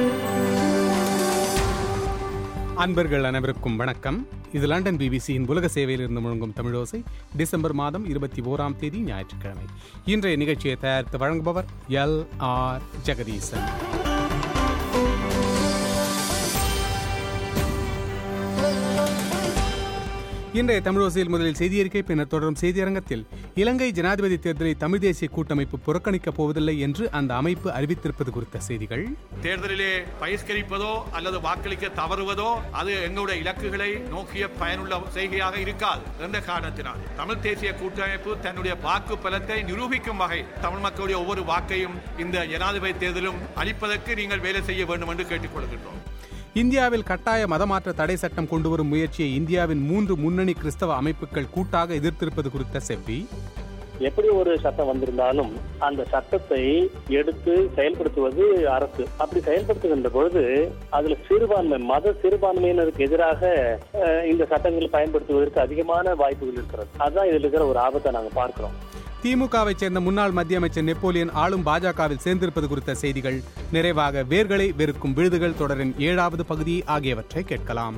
அன்பர்கள் அனைவருக்கும் வணக்கம் இது லண்டன் பிபிசியின் உலக சேவையில் இருந்து முழங்கும் தமிழோசை டிசம்பர் மாதம் இருபத்தி ஓராம் தேதி ஞாயிற்றுக்கிழமை இன்றைய நிகழ்ச்சியை தயாரித்து வழங்குபவர் எல் ஆர் ஜெகதீசன் இன்றைய தமிழோசையில் முதலில் செய்தியறிக்கை பின்னர் தொடரும் செய்தியரங்கத்தில் இலங்கை ஜனாதிபதி தேர்தலை தமிழ் தேசிய கூட்டமைப்பு புறக்கணிக்கப் போவதில்லை என்று அந்த அமைப்பு அறிவித்திருப்பது குறித்த செய்திகள் தேர்தலிலே பகிஷ்கரிப்பதோ அல்லது வாக்களிக்க தவறுவதோ அது எங்களுடைய இலக்குகளை நோக்கிய பயனுள்ள செய்கையாக இருக்காது என்ற காரணத்தினால் தமிழ் தேசிய கூட்டமைப்பு தன்னுடைய வாக்கு பலத்தை நிரூபிக்கும் வகை தமிழ் மக்களுடைய ஒவ்வொரு வாக்கையும் இந்த ஜனாதிபதி தேர்தலும் அளிப்பதற்கு நீங்கள் வேலை செய்ய வேண்டும் என்று கேட்டுக்கொள்கின்றோம் இந்தியாவில் கட்டாய மதமாற்ற தடை சட்டம் கொண்டுவரும் முயற்சியை இந்தியாவின் மூன்று முன்னணி கிறிஸ்தவ அமைப்புகள் கூட்டாக எதிர்த்திருப்பது குறித்த செவ்வி எப்படி ஒரு சட்டம் வந்திருந்தாலும் அந்த சட்டத்தை எடுத்து செயல்படுத்துவது அரசு அப்படி செயல்படுத்துகின்ற பொழுது அதுல சிறுபான்மை மத சிறுபான்மையினருக்கு எதிராக அஹ், இந்த சட்டங்களை பயன்படுத்துவதற்கு அதிகமான வாய்ப்புகள் இருக்கிறது அதுதான் இதுல இருக்கிற ஒரு ஆபத்தை நாங்க பார்க்கிறோம் திமுகவை சேர்ந்த முன்னாள் மத்திய அமைச்சர் நெப்போலியன் ஆளும் பாஜகவில் சேர்ந்திருப்பது குறித்த செய்திகள் நிறைவாக வேர்களை வெறுக்கும் விழுதுகள் தொடரின் ஏழாவது பகுதி ஆகியவற்றை கேட்கலாம்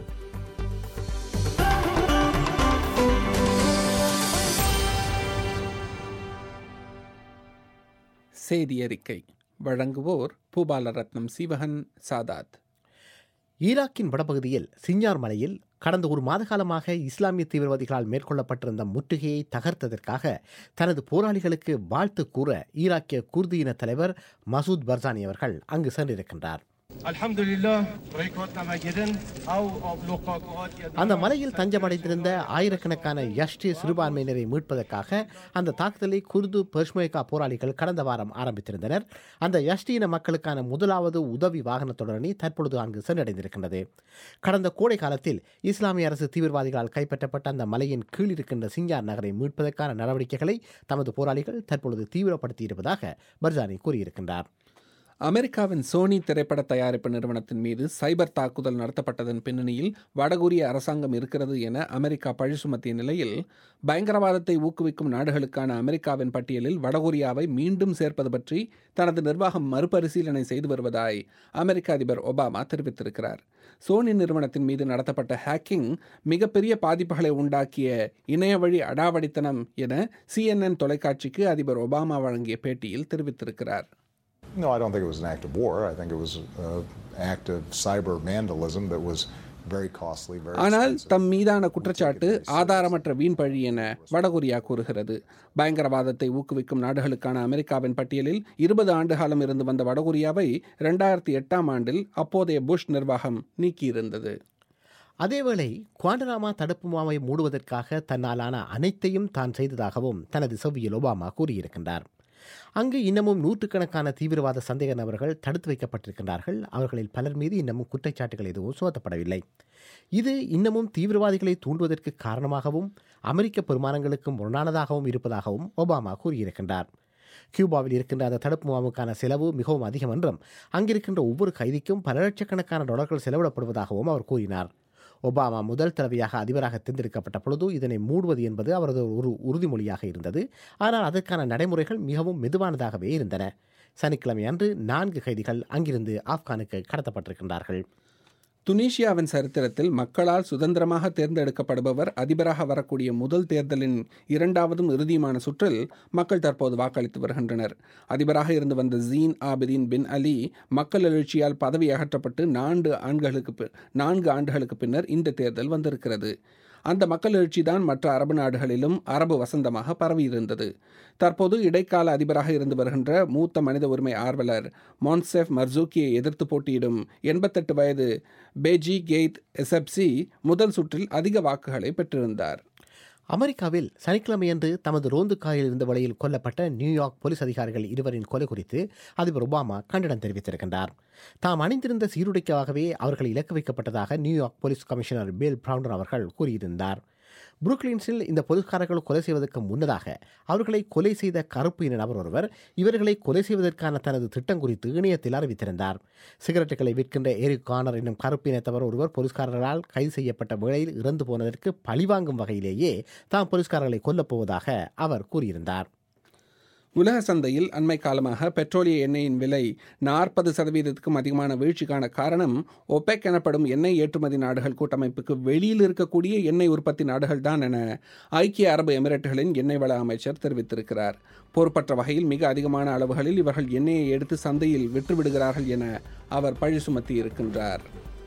செய்தி அறிக்கை வழங்குவோர் பூபாலரத்னம் சீவகன் சாதாத் ஈராக்கின் வடபகுதியில் சிஞ்சார் மலையில் கடந்த ஒரு மாத காலமாக இஸ்லாமிய தீவிரவாதிகளால் மேற்கொள்ளப்பட்டிருந்த முற்றுகையை தகர்த்ததற்காக தனது போராளிகளுக்கு வாழ்த்து கூற ஈராக்கிய குர்தியின தலைவர் மசூத் பர்சானி அவர்கள் அங்கு சென்றிருக்கின்றார் الحمد لله ريكوتنا مجدن او لوقاقات அந்த மலையில் தஞ்சமடைந்திருந்த ஆயிரக்கணக்கான யஷ்டி சிறுபான்மையினரை மீட்பதற்காக அந்த தாக்குதலை குர்து பெர்ஷ்மேகா போராளிகள் கடந்த வாரம் ஆரம்பித்திருந்தனர் அந்த யஷ்டியின மக்களுக்கான முதலாவது உதவி வாகன தொடரணி தற்பொழுது அங்கு சென்றடைந்திருக்கின்றது கடந்த கோடை காலத்தில் இஸ்லாமிய அரசு தீவிரவாதிகளால் கைப்பற்றப்பட்ட அந்த மலையின் கீழ் இருக்கின்ற சிங்கார் நகரை மீட்பதற்கான நடவடிக்கைகளை தமது போராளிகள் தற்பொழுது தீவிரப்படுத்தியிருப்பதாக பர்ஜானி கூறியிருக்கின்றார் அமெரிக்காவின் சோனி திரைப்பட தயாரிப்பு நிறுவனத்தின் மீது சைபர் தாக்குதல் நடத்தப்பட்டதன் பின்னணியில் வடகொரிய அரசாங்கம் இருக்கிறது என அமெரிக்கா பழி சுமத்திய நிலையில் பயங்கரவாதத்தை ஊக்குவிக்கும் நாடுகளுக்கான அமெரிக்காவின் பட்டியலில் வடகொரியாவை மீண்டும் சேர்ப்பது பற்றி தனது நிர்வாகம் மறுபரிசீலனை செய்து வருவதாய் அமெரிக்க அதிபர் ஒபாமா தெரிவித்திருக்கிறார் சோனி நிறுவனத்தின் மீது நடத்தப்பட்ட ஹேக்கிங் மிகப்பெரிய பாதிப்புகளை உண்டாக்கிய இணையவழி அடாவடித்தனம் என சிஎன்என் தொலைக்காட்சிக்கு அதிபர் ஒபாமா வழங்கிய பேட்டியில் தெரிவித்திருக்கிறார் No, I don't think it was an act of war. I think it was an act of cyber vandalism that was very costly, very ஆனால் expensive. தம் மீதான குற்றச்சாட்டு ஆதாரமற்ற வீண் பழி என வடகொரியா கூறுகிறது பயங்கரவாதத்தை ஊக்குவிக்கும் நாடுகளுக்கான அமெரிக்காவின் பட்டியலில் இருபது ஆண்டு காலம் இருந்து வந்த வடகொரியாவை இரண்டாயிரத்தி எட்டாம் ஆண்டில் அப்போதைய புஷ் நிர்வாகம் நீக்கியிருந்தது அதேவேளை குவாண்டனாமா தடுப்பு முகாமை மூடுவதற்காக தன்னாலான அனைத்தையும் தான் செய்ததாகவும் தனது செவ்வியில் ஒபாமா கூறியிருக்கின்றார் அங்கு இன்னமும் நூற்றுக்கணக்கான தீவிரவாத சந்தேக நபர்கள் தடுத்து வைக்கப்பட்டிருக்கின்றார்கள் அவர்களில் பலர் மீது இன்னமும் குற்றச்சாட்டுகள் எதுவும் சுமத்தப்படவில்லை இது இன்னமும் தீவிரவாதிகளை தூண்டுவதற்கு காரணமாகவும் அமெரிக்க பெருமானங்களுக்கு முரணானதாகவும் இருப்பதாகவும் ஒபாமா கூறியிருக்கின்றார் கியூபாவில் இருக்கின்ற அந்த தடுப்பு முகாமுக்கான செலவு மிகவும் அதிகம் என்றும் அங்கிருக்கின்ற ஒவ்வொரு கைதிக்கும் பல லட்சக்கணக்கான டாலர்கள் செலவிடப்படுவதாகவும் அவர் கூறினார் ஒபாமா முதல் தடவையாக அதிபராக தேர்ந்தெடுக்கப்பட்ட பொழுது இதனை மூடுவது என்பது அவரது ஒரு உறுதிமொழியாக இருந்தது ஆனால் அதற்கான நடைமுறைகள் மிகவும் மெதுவானதாகவே இருந்தன சனிக்கிழமை அன்று நான்கு கைதிகள் அங்கிருந்து ஆப்கானுக்கு கடத்தப்பட்டிருக்கின்றார்கள் துனிஷியாவின் சரித்திரத்தில் மக்களால் சுதந்திரமாக தேர்ந்தெடுக்கப்படுபவர் அதிபராக வரக்கூடிய முதல் தேர்தலின் இரண்டாவதும் இறுதியுமான சுற்றில் மக்கள் தற்போது வாக்களித்து வருகின்றனர் அதிபராக இருந்து வந்த ஜீன் ஆபிதீன் பின் அலி மக்கள் எழுச்சியால் பதவி அகற்றப்பட்டு நான்கு ஆண்டுகளுக்கு பி- நான்கு ஆண்டுகளுக்கு பின்னர் இந்த தேர்தல் வந்திருக்கிறது அந்த மக்கள் எழுச்சிதான் மற்ற அரபு நாடுகளிலும் அரபு வசந்தமாக பரவியிருந்தது தற்போது இடைக்கால அதிபராக இருந்து வருகின்ற மூத்த மனித உரிமை ஆர்வலர் மான்செஃப் மர்சூக்கியை எதிர்த்து போட்டியிடும் எண்பத்தெட்டு வயது பேஜி கெய்த் எசப்சி முதல் சுற்றில் அதிக வாக்குகளை பெற்றிருந்தார் அமெரிக்காவில் சனிக்கிழமையன்று தமது ரோந்து காரில் இருந்த வழியில் கொல்லப்பட்ட நியூயார்க் போலீஸ் அதிகாரிகள் இருவரின் கொலை குறித்து அதிபர் ஒபாமா கண்டனம் தெரிவித்திருக்கின்றார் தாம் அணிந்திருந்த சீருடைக்காகவே அவர்கள் இலக்கு வைக்கப்பட்டதாக நியூயார்க் போலீஸ் கமிஷனர் பில் பிரவுண்டர் அவர்கள் கூறியிருந்தார் புருக்லின்ஸில் இந்த போலீஸ்காரர்கள் கொலை செய்வதற்கு முன்னதாக அவர்களை கொலை செய்த கருப்பு இன நபர் ஒருவர் இவர்களை கொலை செய்வதற்கான தனது திட்டம் குறித்து இணையத்தில் அறிவித்திருந்தார் சிகரெட்டுகளை விற்கின்ற எரிக் கார்னர் என்னும் கருப்பு இனத்தவர் ஒருவர் போலீஸ்காரர்களால் கைது செய்யப்பட்ட வேளையில் இறந்து போனதற்கு பழிவாங்கும் வகையிலேயே தாம் போலீஸ்காரர்களை கொல்லப் போவதாக அவர் கூறியிருந்தார் உலக சந்தையில் அண்மை காலமாக பெட்ரோலிய எண்ணெயின் விலை நாற்பது சதவீதத்துக்கும் அதிகமான வீழ்ச்சிக்கான காரணம் ஒபெக் எனப்படும் எண்ணெய் ஏற்றுமதி நாடுகள் கூட்டமைப்புக்கு வெளியில் இருக்கக்கூடிய எண்ணெய் உற்பத்தி நாடுகள் தான் என ஐக்கிய அரபு எமிரேட்டுகளின் எண்ணெய் வள அமைச்சர் தெரிவித்திருக்கிறார் பொறுப்பற்ற வகையில் மிக அதிகமான அளவுகளில் இவர்கள் எண்ணெயை எடுத்து சந்தையில் விற்றுவிடுகிறார்கள் என அவர் பழி சுமத்தி இருக்கின்றார்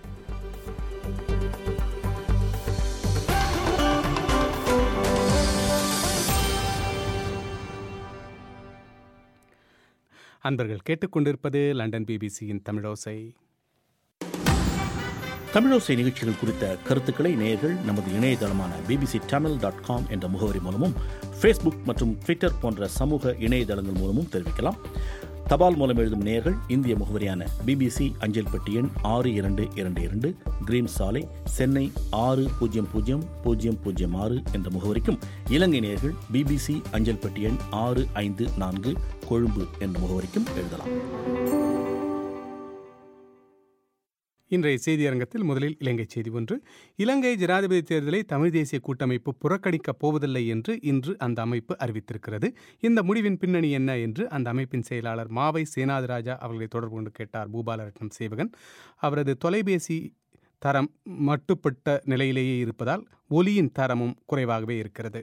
அன்பர்கள் கேட்டுக்கொண்டிருப்பது லண்டன் பிபிசியின் தமிழோசை தமிழோசை நிகழ்ச்சிகள் குறித்த கருத்துக்களை நேயர்கள் நமது இணையதளமான பிபிசி தமிழ் டாட் காம் என்ற முகவரி மூலமும் ஃபேஸ்புக் மற்றும் ட்விட்டர் போன்ற சமூக இணையதளங்கள் மூலமும் தெரிவிக்கலாம் தபால் மூலம் எழுதும் நேயர்கள் இந்திய முகவரியான பிபிசி அஞ்சல் பெட்டி எண் ஆறு இரண்டு இரண்டு இரண்டு கிரீன் சாலை சென்னை ஆறு பூஜ்ஜியம் பூஜ்ஜியம் பூஜ்ஜியம் பூஜ்ஜியம் ஆறு என்ற முகவரிக்கும் இலங்கை நேயர்கள் பிபிசி அஞ்சல் பெட்டி எண் ஆறு ஐந்து நான்கு கொழும்பு என்ற முகவரிக்கும் எழுதலாம் இன்றைய செய்தியரங்கத்தில் முதலில் இலங்கை செய்தி ஒன்று இலங்கை ஜனாதிபதி தேர்தலை தமிழ் தேசிய கூட்டமைப்பு புறக்கணிக்கப் போவதில்லை என்று இன்று அந்த அமைப்பு அறிவித்திருக்கிறது இந்த முடிவின் பின்னணி என்ன என்று அந்த அமைப்பின் செயலாளர் மாவை சேனாதிராஜா அவர்களை தொடர்பு கொண்டு கேட்டார் பூபாலரட்னம் சேவகன் அவரது தொலைபேசி தரம் மட்டுப்பட்ட நிலையிலேயே இருப்பதால் ஒலியின் தரமும் குறைவாகவே இருக்கிறது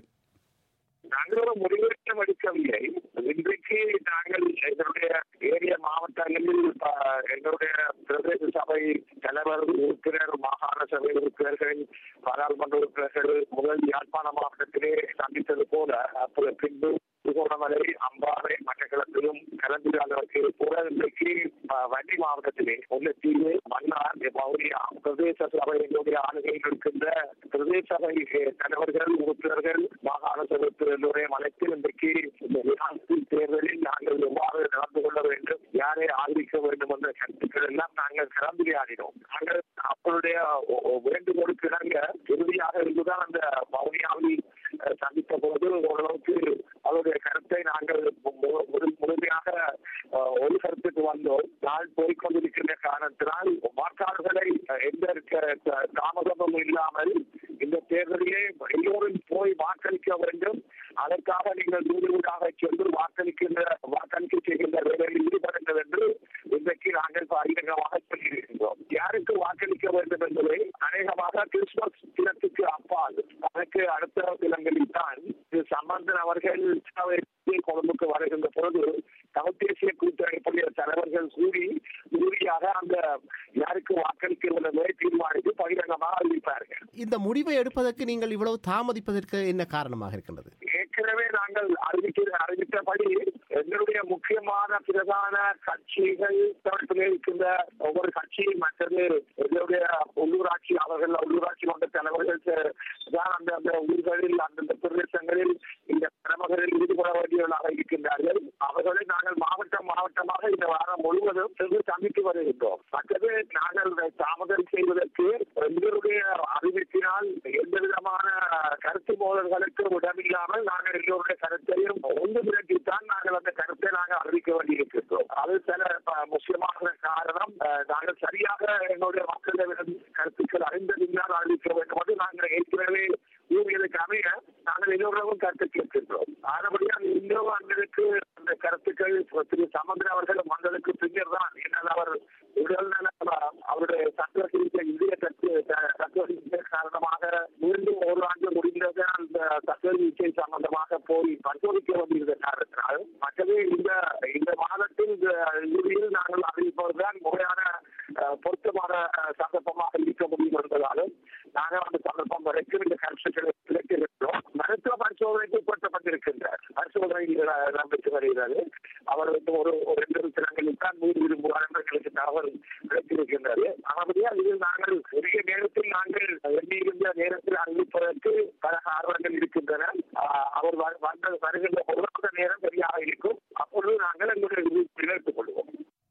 நாங்கள் ஒரு முடிவெடுக்க எடுக்கவில்லை இன்றைக்கு நாங்கள் எங்களுடைய ஏரிய மாவட்டங்களில் ப- எங்களுடைய பிரதேச சபை தலைவர் உறுப்பினர் மாகாண சபை உறுப்பினர்கள் பாராளுமன்ற உறுப்பினர்கள் முதல் யாழ்ப்பாண மாவட்டத்திலே சந்தித்தது போல அப்புறம் பின்பு திருகோணமலை அம்பாறை மட்டக்களத்திலும் கலந்துரையாடலுக்கு போல இன்றைக்கு அஹ், வன்னி மாவட்டத்திலே முல்லைத்தீவு மன்னார் வவுனியா பிரதேச சபை எங்களுடைய ஆளுகையில் இருக்கின்ற பிரதேச சபை அஹ், தலைவர்கள் உறுப்பினர்கள் மாகாண சபை உறுப்பினர்களுடைய மலைத்தில் இன்றைக்கு இந்த வினாசி தேர்தலில் நாங்கள் எவ்வாறு நடந்து கொள்ள வேண்டும் யாரை ஆதரிக்க வேண்டும் என்ற கருத்துக்கள் எல்லாம் நாங்கள் கலந்துரையாடினோம் நாங்கள் அவருடைய ஒ- ஒ- வேண்டுகோளுக்கு இணங்க இறுதியாக இருந்துதான் அந்த வவுனியாவில் அஹ், சந்தித்த போது ஓரளவுக்கு அவருடைய கருத்தை நாங்கள் மு- மு- முழு- முழுமையாக அஹ், ஒரு கருத்துக்கு வந்தோம் நாள் போய்கொண்டிருக்கின்ற காரணத்தினால் வாக்காளர்களை அஹ், எந்த க- த- தாமதமும் இல்லாமல் இந்த தேர்தலிலே எல்லோரும் போய் வாக்களிக்க வேண்டும் அதற்காக நீங்கள் வீடு வீடாக சென்று வாக்களிக்கின்ற வாக்களிக்க செய்கின்ற வேலையில் ஈடுபடுங்கள் என்று இன்றைக்கு நாங்கள் பகிரங்கமாக சொல்லியிருக்கின்றோம் யாருக்கு வாக்களிக்க வேண்டும் என்பதை அநேகமாக கிறிஸ்துமஸ் தினத்துக்கு அப்பால் அதற்கு அடுத்த தினங்களில் தான் திரு சம்பந்தன் அவர்கள் கொழும்புக்கு வருகின்ற பொழுது தமிழ் தேசிய கூட்டமைப்புடைய தலைவர்கள் கூறி இறுதியாக அந்த யாருக்கு வாக்களிக்க என்பதை தீர்மானித்து பகிரங்கமாக அறிவிப்பார்கள் இந்த முடிவை எடுப்பதற்கு நீங்கள் இவ்வளவு தாமதிப்பதற்கு என்ன காரணமாக இருக்கின்றது ஏற்கனவே நாங்கள் அறிவிக்க அறிவித்தபடி எங்களுடைய முக்கியமான பிரதான கட்சிகள் தரப்பிலே இருக்கின்ற ஒவ்வொரு கட்சியும் மற்றது எங்களுடைய உள்ளூராட்சி அவர்கள் உள்ளூராட்சி மன்ற தலைவர்கள் தான் அந்த அந்த ஊர்களில் அந்தந்த பிரதேசங்களில் இந்த பிரமுகரில் ஈடுபட வேண்டியவர்களாக இருக்கின்றார்கள் அவர்களை நாங்கள் மாவட்டம் மாவட்டமாக இந்த வாரம் முழுவதும் சென்று சந்தித்து வருகின்றோம் மற்றது நாங்கள் தாமதம் செய்வதற்கு எங்களுடைய அறிவிப்பினால் எந்த விதமான கருத்து மோதல்களுக்கு இடமில்லாமல் நாங்கள் எங்களுடைய கருத்தையும் ஒன்று திரட்டித்தான் நாங்கள் அந்த கருத்தை நாங்கள் அறிவிக்க வேண்டியிருக்கின்றோம் அது சில அஹ், முக்கியமான காரணம் அஹ், நாங்கள் சரியாக எங்களுடைய மக்களிடம் கருத்துக்கள் அறிந்ததினால் அறிவிக்க வேண்டும் என்று நாங்கள் ஏற்கனவே கூறியதுக்கு அமைய நாங்கள் எல்லோரும் கருத்து கேட்கின்றோம் ஆனபடியால் இன்னும் அங்களுக்கு அந்த கருத்துக்கள் திரு சமந்திரன் அவர்கள் மங்களுக்கு பின்னர் தான் என்ன அவர் உடல்நல அவருடைய சக்கர சிகிச்சை இதய தத்து சக்கர சிகிச்சை காரணமாக மீண்டும் ஒரு ஆண்டு முடிந்தது அந்த சக்கர சிகிச்சை சம்பந்தமாக போய் பரிசோதிக்க வேண்டியிருந்த காரணத்தினால் மற்றது இந்த இந்த மாதத்தில் இந்த இறுதியில் நாங்கள் அறிவிப்பதுதான் முறையான அஹ், பொருத்தமான அஹ், சந்தர்ப்பமாக இருக்க முடியும் என்பதாலும் நாங்கள் அந்த சந்தர்ப்பம் வரைக்கும் இந்த கருத்துக்களை கிடைத்திருக்கிறோம் மருத்துவ பரிசோதனைக்கு உட்படுத்தப்பட்டிருக்கின்ற பரிசோதனை அஹ், நம்பிக்கை வருகிறது அவர்களுக்கு ஒரு ஒரு ரெண்டு தினங்களில் தான் நூறு விரும்புவார் என்று எங்களுக்கு தகவல் கிடைத்திருக்கின்றது ஆனபடியால் இதில் நாங்கள் உரிய நேரத்தில் நாங்கள் எண்ணியிருந்த நேரத்தில் அறிவிப்பதற்கு பல காரணங்கள் இருக்கின்றன ஆஹ், அவர் வ- வந்த வருகின்ற பொருளாதார நேரம் சரியாக இருக்கும் அப்பொழுது நாங்கள் எங்களுடைய விருப்பத்தில் எடுத்துக் கொள்வோம்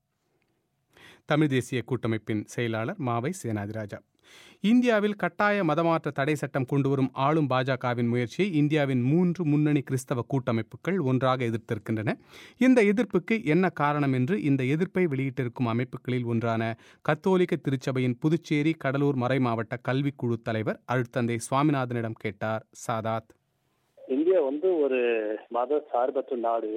தமிழ் தேசிய கூட்டமைப்பின் செயலாளர் மாவை சேனாதிராஜா இந்தியாவில் கட்டாய மதமாற்ற தடை சட்டம் கொண்டுவரும் ஆளும் பாஜகவின் முயற்சியை இந்தியாவின் மூன்று முன்னணி கிறிஸ்தவ கூட்டமைப்புகள் ஒன்றாக எதிர்த்திருக்கின்றன இந்த எதிர்ப்புக்கு என்ன காரணம் என்று இந்த எதிர்ப்பை வெளியிட்டிருக்கும் அமைப்புகளில் ஒன்றான கத்தோலிக்க திருச்சபையின் புதுச்சேரி கடலூர் மறைமாவட்ட கல்விக்குழு தலைவர் அருட்தந்தை சுவாமிநாதனிடம் கேட்டார் சாதாத் இந்தியா வந்து ஒரு மத சார்பற்ற நாடு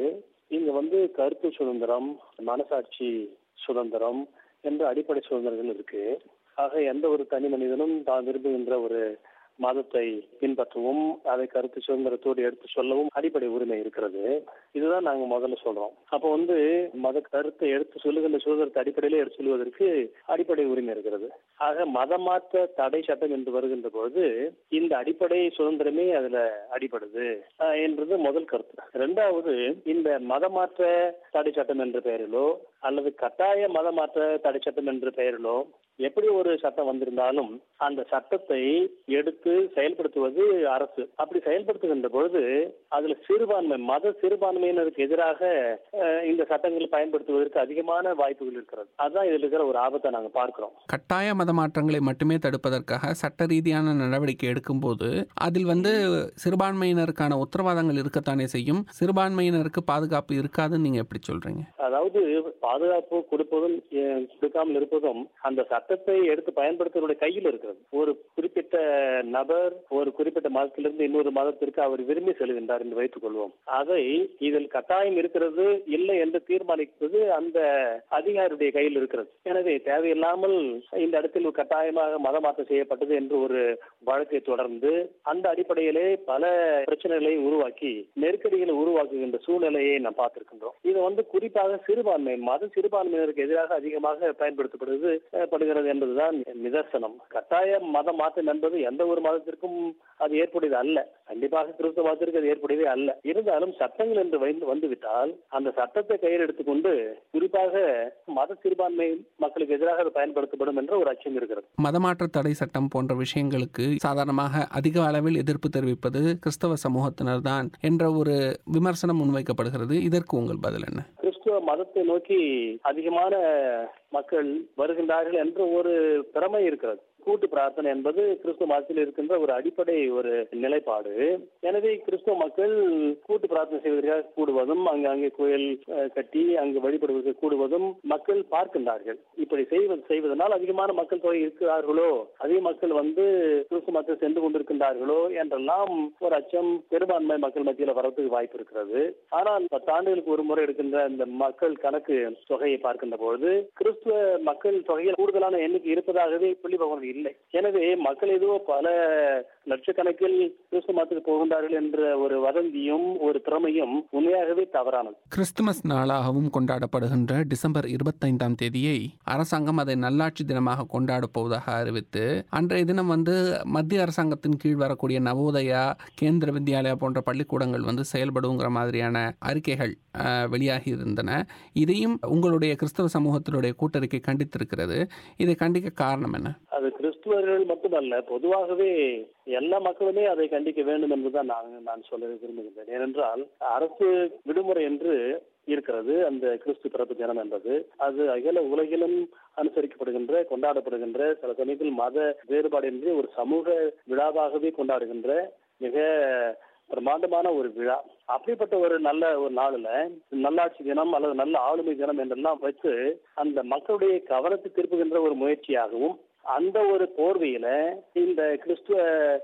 இங்க வந்து கருத்து சுதந்திரம் மனசாட்சி சுதந்திரம் என்ற அடிப்படை சுதந்திரங்கள் இருக்கு ஆக எந்த ஒரு தனி மனிதனும் தான் விரும்புகின்ற ஒரு மதத்தை பின்பற்றவும் அதை கருத்து சுதந்திரத்தோடு எடுத்து சொல்லவும் அடிப்படை உரிமை இருக்கிறது இதுதான் நாங்க முதல்ல சொல்றோம் அப்போ வந்து மத கருத்தை எடுத்து சொல்லுகின்ற சுதந்திரத்தை அடிப்படையிலே எடுத்து சொல்வதற்கு அடிப்படை உரிமை இருக்கிறது ஆக மதமாற்ற தடை சட்டம் என்று வருகின்ற பொழுது இந்த அடிப்படை சுதந்திரமே அதுல அடிபடுது ஆஹ் என்றது முதல் கருத்து இரண்டாவது இந்த மதமாற்ற தடை சட்டம் என்ற பெயரிலோ அல்லது கட்டாய மதமாற்ற தடை சட்டம் என்ற பெயரிலோ எப்படி ஒரு சட்டம் வந்திருந்தாலும் அந்த சட்டத்தை எடுத்து செயல்படுத்துவது அரசு அப்படி செயல்படுத்துகின்ற பொழுது அதுல சிறுபான்மை மத சிறுபான்மையினருக்கு எதிராக அஹ், இந்த சட்டங்கள் பயன்படுத்துவதற்கு அதிகமான வாய்ப்புகள் இருக்கிறது அதுதான் இதுல இருக்கிற ஒரு ஆபத்தை நாங்க பார்க்கிறோம் கட்டாய மத மாற்றங்களை மட்டுமே தடுப்பதற்காக சட்ட ரீதியான நடவடிக்கை எடுக்கும்போது அதில் வந்து சிறுபான்மையினருக்கான உத்தரவாதங்கள் இருக்கத்தானே செய்யும் சிறுபான்மையினருக்கு பாதுகாப்பு இருக்காதுன்னு நீங்க எப்படி சொல்றீங்க அதாவது பாதுகாப்பு கொடுப்பதும் அஹ், கொடுக்காமல் இருப்பதும் அந்த சட்டத்தை எடுத்து பயன்படுத்துவதோட கையில் இருக்கிறது ஒரு குறிப்பிட்ட நபர் ஒரு குறிப்பிட்ட மதத்திலிருந்து இன்னொரு மதத்திற்கு அவர் விரும்பி செல்கின்றார் என்று வைத்துக் கொள்வோம் அதை இதில் கட்டாயம் இருக்கிறது இல்லை என்று தீர்மானிப்பது அந்த அதிகாரியுடைய கையில் இருக்கிறது எனவே தேவையில்லாமல் இந்த இடத்தில் ஒரு கட்டாயமாக மதமாற்றம் செய்யப்பட்டது என்று ஒரு வழக்கை தொடர்ந்து அந்த அடிப்படையிலே பல பிரச்சனைகளை உருவாக்கி நெருக்கடிகளை உருவாக்குகின்ற சூழ்நிலையை நாம் பார்த்திருக்கின்றோம் இது வந்து குறிப்பாக சிறுபான்மை மத சிறுபான்மையினருக்கு எதிராக அதிகமாக பயன்படுத்தப்படுவது அஹ், படுகிறது என்பதுதான் நிதர்சனம் கட்டாய மத மாற்றம் என்பது எந்த ஒரு மதத்திற்கும் அது ஏற்புடையது அல்ல கண்டிப்பாக கிறிஸ்தவ மதத்திற்கு அது ஏற்புடையதே அல்ல இருந்தாலும் சட்டங்கள் என்று வந்து- வந்துவிட்டால் அந்த சட்டத்தை கையில் எடுத்துக்கொண்டு குறிப்பாக மத சிறுபான்மை மக்களுக்கு எதிராக அது பயன்படுத்தப்படும் என்ற ஒரு அச்சம் இருக்கிறது மதமாற்ற தடை சட்டம் போன்ற விஷயங்களுக்கு சாதாரணமாக அதிக அளவில் எதிர்ப்பு தெரிவிப்பது கிறிஸ்தவ சமூகத்தினர் தான் என்ற ஒரு விமர்சனம் முன்வைக்கப்படுகிறது இதற்கு உங்கள் பதில் என்ன கிறிஸ்துவ மதத்தை நோக்கி அதிகமான மக்கள் வருகின்றார்கள் என்ற ஒரு திறமை இருக்கிறது கூட்டு பிரார்த்தனை என்பது கிறிஸ்துவ மதத்தில் இருக்கின்ற ஒரு அடிப்படை ஒரு நிலைப்பாடு எனவே கிறிஸ்துவ மக்கள் கூட்டு பிரார்த்தனை செய்வதற்காக கூடுவதும் அங்கு அங்கே கோயில் அஹ், கட்டி அங்கு வழிபடுவதற்கு கூடுவதும் மக்கள் பார்க்கின்றார்கள் இப்படி செய்வது செய்வதனால் அதிகமான மக்கள் தொகை இருக்கிறார்களோ அதிக மக்கள் வந்து கிறிஸ்துவ மதத்தில் சென்று கொண்டிருக்கின்றார்களோ என்றெல்லாம் ஒரு அச்சம் பெரும்பான்மை மக்கள் மத்தியில் வரதுக்கு வாய்ப்பு இருக்கிறது ஆனால் பத்தாண்டுகளுக்கு ஒரு முறை எடுக்கின்ற இந்த மக்கள் கணக்கு தொகையை பார்க்கின்ற பொழுது கிறிஸ்துவ மக்கள் தொகையில் கூடுதலான எண்ணிக்கை இருப்பதாகவே புள்ளி விவரம் இல்லை எனவே மக்கள் ஏதோ பல லட்சக்கணக்கில் கிறிஸ்துவ மதத்துக்கு போகின்றார்கள் என்ற ஒரு வதந்தியும் ஒரு திறமையும் உண்மையாகவே தவறானது கிறிஸ்துமஸ் நாளாகவும் கொண்டாடப்படுகின்ற டிசம்பர் இருபத்தைந்தாம் தேதியை அரசாங்கம் அதை நல்லாட்சி தினமாக கொண்டாடப் போவதாக அறிவித்து அன்றைய தினம் வந்து மத்திய அரசாங்கத்தின் கீழ் வரக்கூடிய நவோதயா கேந்திர வித்யாலயா போன்ற பள்ளிக்கூடங்கள் வந்து செயல்படுங்கிற மாதிரியான அறிக்கைகள் அஹ், வெளியாகி இருந்தன இதையும் உங்களுடைய கிறிஸ்தவ சமூகத்தினுடைய கூட்டறிக்கை கண்டித்திருக்கிறது இதை கண்டிக்க காரணம் என்ன அது கிறிஸ்துவர்கள் மட்டுமல்ல பொதுவாகவே எல்லா மக்களுமே அதை கண்டிக்க வேண்டும் என்பதுதான் நான் நான் சொல்ல விரும்புகின்றேன் ஏனென்றால் அரசு விடுமுறை என்று இருக்கிறது அந்த கிறிஸ்து பிறப்பு தினம் என்பது அது அகில உலகிலும் அனுசரிக்கப்படுகின்ற கொண்டாடப்படுகின்ற சில சமயத்தில் மத வேறுபாடின்றி ஒரு சமூக விழாவாகவே கொண்டாடுகின்ற மிக பிரமாண்டமான ஒரு விழா அப்படிப்பட்ட ஒரு நல்ல ஒரு நாளுல நல்லாட்சி தினம் அல்லது நல்ல ஆளுமை தினம் என்றெல்லாம் வச்சு அந்த மக்களுடைய கவனத்தை திருப்புகின்ற ஒரு முயற்சியாகவும் அந்த ஒரு போர்வையில இந்த கிறிஸ்துவ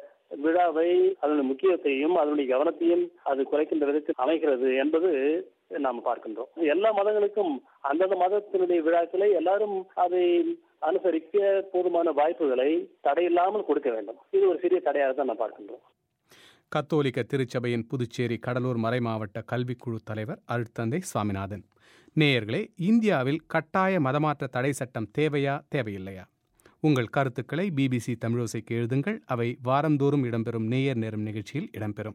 விழாவை அதனுடைய முக்கியத்தையும் அதனுடைய கவனத்தையும் அது குறைக்கின்ற விதத்தில் அமைகிறது என்பது நாம் பார்க்கின்றோம் எல்லா மதங்களுக்கும் அந்தந்த மதத்தினுடைய விழாக்களை எல்லாரும் அதை அனுசரிக்க போதுமான வாய்ப்புகளை தடையில்லாமல் கொடுக்க வேண்டும் இது ஒரு சிறிய தடையாக தான் நாம் பார்க்கின்றோம் கத்தோலிக்க திருச்சபையின் புதுச்சேரி கடலூர் மறைமாவட்ட கல்விக்குழு தலைவர் அருட்தந்தை சுவாமிநாதன் நேயர்களே இந்தியாவில் கட்டாய மதமாற்ற தடை சட்டம் தேவையா தேவையில்லையா உங்கள் கருத்துக்களை பிபிசி தமிழோசைக்கு எழுதுங்கள் அவை வாரந்தோறும் இடம்பெறும் நேயர் நேரம் நிகழ்ச்சியில் இடம்பெறும்